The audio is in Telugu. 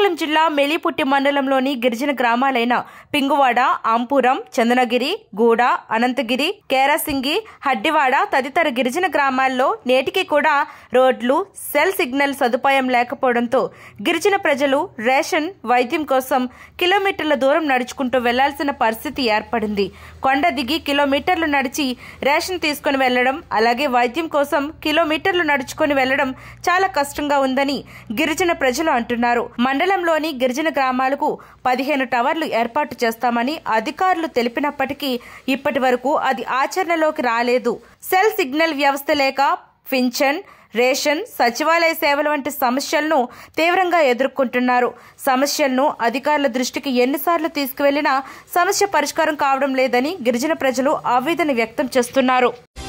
శ్రీకాకుళం జిల్లా మేలిపుట్టి మండలంలోని గిరిజన గ్రామాలైన పింగువాడ ఆంపురం చందనగిరి గూడ అనంతగిరి కేరాసింగి హడ్డివాడ తదితర గిరిజన గ్రామాల్లో నేటికి కూడా రోడ్లు సెల్ సిగ్నల్ సదుపాయం లేకపోవడంతో గిరిజన ప్రజలు రేషన్ వైద్యం కోసం కిలోమీటర్ల దూరం నడుచుకుంటూ వెళ్లాల్సిన పరిస్థితి ఏర్పడింది కొండ దిగి కిలోమీటర్లు నడిచి రేషన్ తీసుకుని వెళ్లడం అలాగే వైద్యం కోసం కిలోమీటర్లు నడుచుకొని వెళ్లడం చాలా కష్టంగా ఉందని గిరిజన ప్రజలు అంటున్నారు మండలంలోని గిరిజన గ్రామాలకు పదిహేను టవర్లు ఏర్పాటు చేస్తామని అధికారులు తెలిపినప్పటికీ ఇప్పటి వరకు అది ఆచరణలోకి రాలేదు సెల్ సిగ్నల్ వ్యవస్థ లేక పింఛన్ రేషన్ సచివాలయ సేవల వంటి సమస్యలను తీవ్రంగా ఎదుర్కొంటున్నారు సమస్యలను అధికారుల దృష్టికి ఎన్నిసార్లు తీసుకువెళ్లినా సమస్య పరిష్కారం కావడం లేదని గిరిజన ప్రజలు ఆవేదన వ్యక్తం చేస్తున్నారు